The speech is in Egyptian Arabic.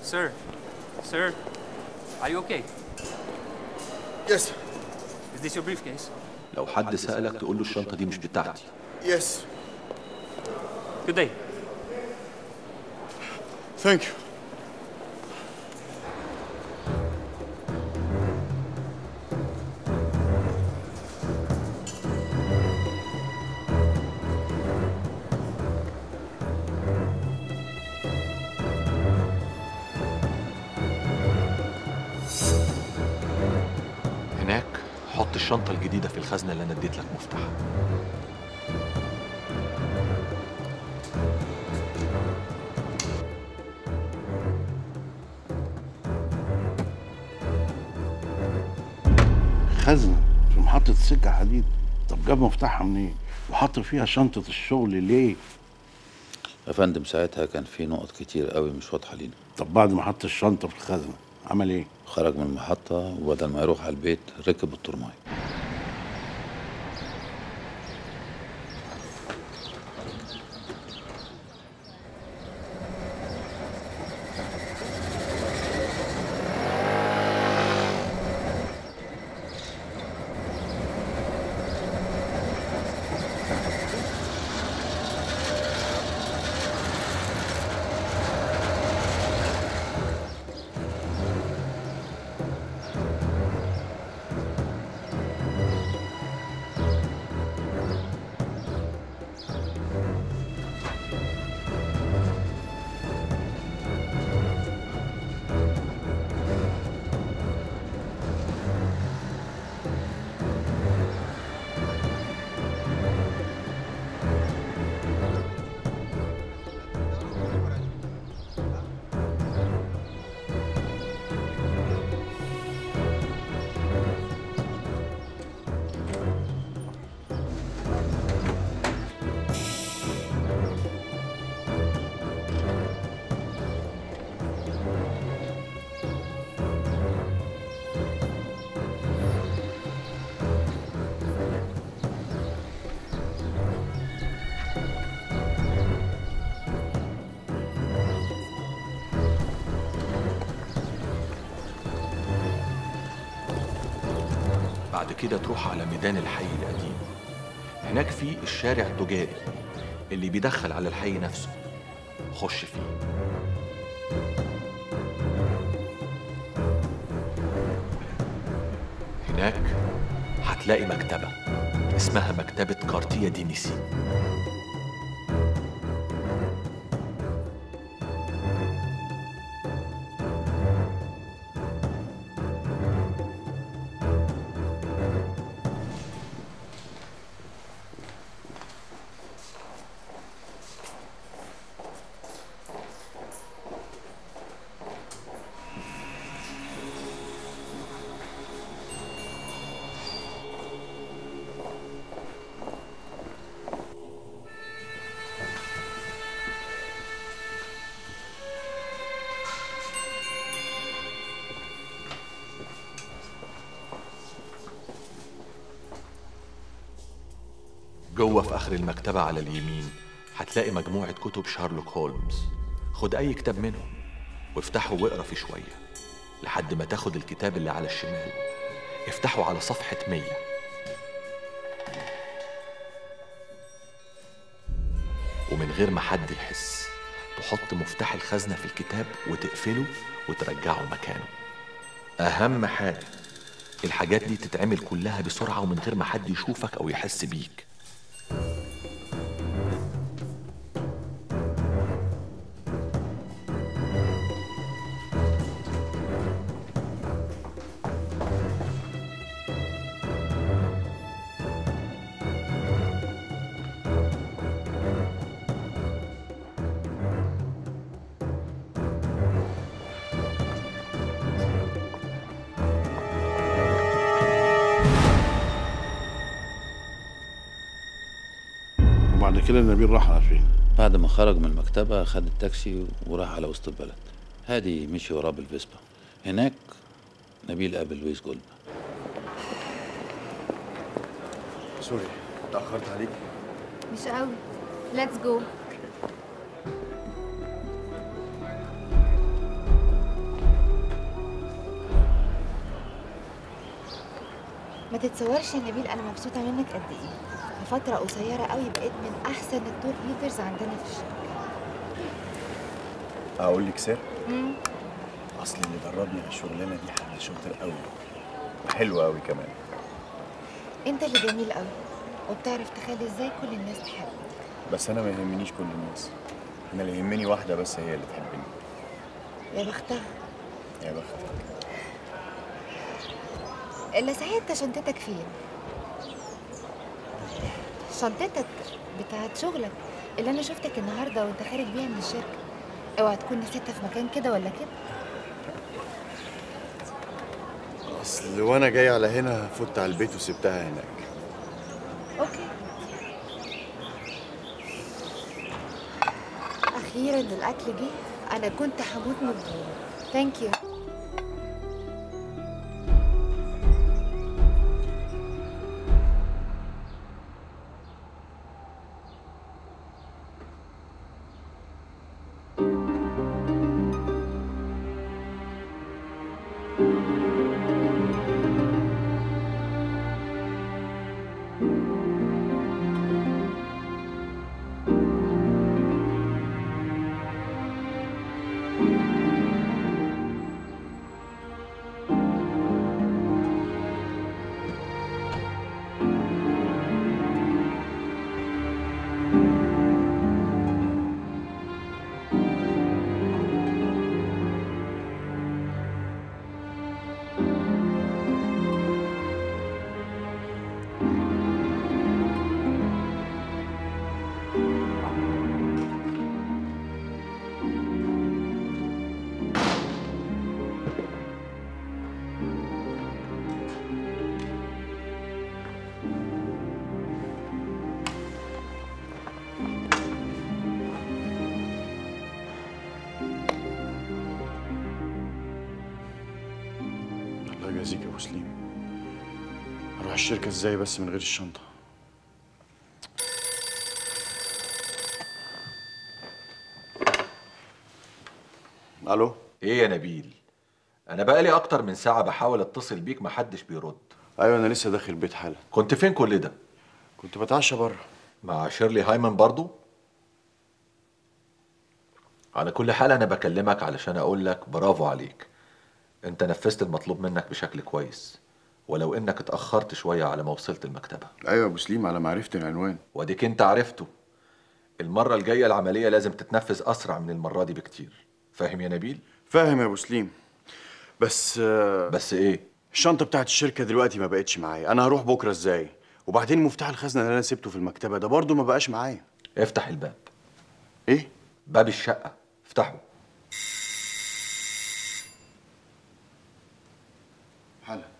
Sir, sir, are you okay? Yes, Is this your briefcase? لو حد سألك تقول له الشنطة دي مش بتاعتي yes. Good day. Thank you. هناك حط الشنطة الجديدة في الخزنة اللي أنا اديت لك مفتاحها خزنة في محطة سكة حديد طب جاب مفتاحها منين؟ وحط فيها شنطة الشغل ليه؟ يا فندم ساعتها كان في نقط كتير قوي مش واضحه لينا طب بعد ما حط الشنطة في الخزنة عمل ايه؟ خرج من المحطه وبدل ما يروح على البيت ركب الترماي بعد كده تروح على ميدان الحي القديم هناك في الشارع التجاري اللي بيدخل على الحي نفسه خش فيه هناك هتلاقي مكتبة اسمها مكتبة كارتيا دينيسي جوه في آخر المكتبة على اليمين هتلاقي مجموعة كتب شارلوك هولمز خد أي كتاب منهم وافتحه واقرا فيه شوية لحد ما تاخد الكتاب اللي على الشمال افتحه على صفحة مية ومن غير ما حد يحس تحط مفتاح الخزنة في الكتاب وتقفله وترجعه مكانه أهم حاجة الحاجات دي تتعمل كلها بسرعة ومن غير ما حد يشوفك أو يحس بيك وبعد كده نبيل راح على فين؟ بعد ما خرج من المكتبة خد التاكسي وراح على وسط البلد هادي مشي وراه بالفيسبا هناك نبيل قابل لويس جولد سوري تأخرت عليك مش قوي ليتس جو ما تتصورش يا نبيل انا مبسوطه منك قد ايه في فتره قصيره قوي بقيت من احسن التور ليدرز عندنا في الشركه اقول لك سر مم. اصل اللي دربني على الشغلانه دي حد شاطر قوي وحلو قوي كمان انت اللي جميل قوي وبتعرف تخلي ازاي كل الناس تحبك بس انا ما يهمنيش كل الناس انا اللي يهمني واحده بس هي اللي تحبني يا بختها يا بختك الا صحيح انت شنطتك فين شنطتك بتاعت شغلك اللي انا شفتك النهارده وانت خارج بيها من الشركه اوعى تكون نسيتها في مكان كده ولا كده اصل وانا جاي على هنا فت على البيت وسبتها هناك اوكي اخيرا الاكل جه انا كنت هموت من الجوع ثانك يو الله يجازيك يا ابو سليم اروح الشركه ازاي بس من غير الشنطه الو ايه يا نبيل انا بقالي اكتر من ساعة بحاول اتصل بيك محدش بيرد ايوه انا لسه داخل البيت حالا كنت فين كل ده كنت بتعشى بره مع شيرلي هايمان برضو على كل حال انا بكلمك علشان اقول لك برافو عليك انت نفذت المطلوب منك بشكل كويس ولو انك اتأخرت شوية على ما وصلت المكتبة ايوه يا ابو سليم على ما عرفت العنوان واديك انت عرفته المرة الجاية العملية لازم تتنفذ اسرع من المرة دي بكتير فاهم يا نبيل فاهم يا ابو سليم بس آه، بس ايه الشنطه بتاعت الشركه دلوقتي ما بقتش معايا انا هروح بكره ازاي وبعدين مفتاح الخزنه اللي انا سبته في المكتبه ده برضه ما بقاش معايا افتح الباب ايه باب الشقة افتحه حالا